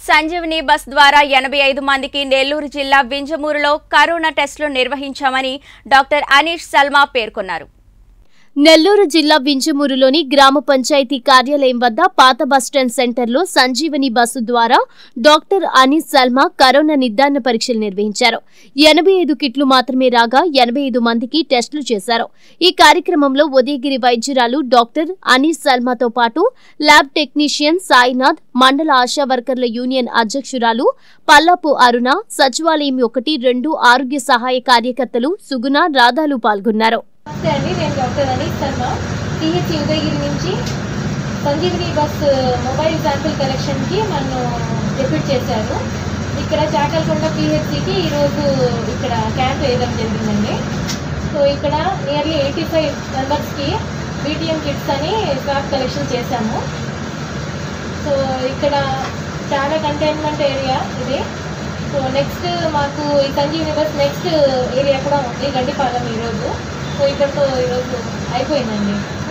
Sanjeevani bus ద్వారా ఎనభై ఐదు మందికి నెల్లూరు జిల్లా వింజమూరులో కరోనా టెస్టులు నిర్వహించామని డాక్టర్ అనీష్ సల్మా పేర్కొన్నారు నెల్లూరు జిల్లా వింజమూరులోని గ్రామ పంచాయతీ కార్యాలయం వద్ద పాత బస్టాండ్ సెంటర్లో సంజీవని బస్సు ద్వారా డాక్టర్ అనీస్ సల్మా కరోనా నిర్ధారణ పరీక్షలు నిర్వహించారు ఎనభై ఐదు కిట్లు మాత్రమే రాగా ఎనభై ఐదు మందికి టెస్టులు చేశారు ఈ కార్యక్రమంలో ఉదయగిరి వైద్యురాలు డాక్టర్ అనీస్ సల్మాతో పాటు ల్యాబ్ టెక్నీషియన్ సాయినాథ్ మండల ఆశా వర్కర్ల యూనియన్ అధ్యక్షురాలు పల్లాపు అరుణ సచివాలయం ఒకటి రెండు ఆరోగ్య సహాయ కార్యకర్తలు సుగుణ రాధాలు పాల్గొన్నారు నమస్తే అండి నేను డాక్టర్ అనీత్ శర్మ సిహెచ్ ఉదయగిరి నుంచి సంజీవిని బస్ మొబైల్ శాంపిల్ కలెక్షన్కి నన్ను డెప్యూట్ చేశారు ఇక్కడ చాకల్కొండ పిహెచ్సికి ఈరోజు ఇక్కడ క్యాంప్ వేయడం జరిగిందండి సో ఇక్కడ నియర్లీ ఎయిటీ ఫైవ్ మెంబర్స్కి బీటీఎం కిట్స్ అని స్వాప్ కలెక్షన్ చేశాము సో ఇక్కడ చాలా కంటైన్మెంట్ ఏరియా ఇది సో నెక్స్ట్ మాకు ఈ సంజీవిని బస్ నెక్స్ట్ ఏరియా కూడా ఉంది గండిపాలెం ఈరోజు సో ఇక్కడితో ఈరోజు అయిపోయిందండి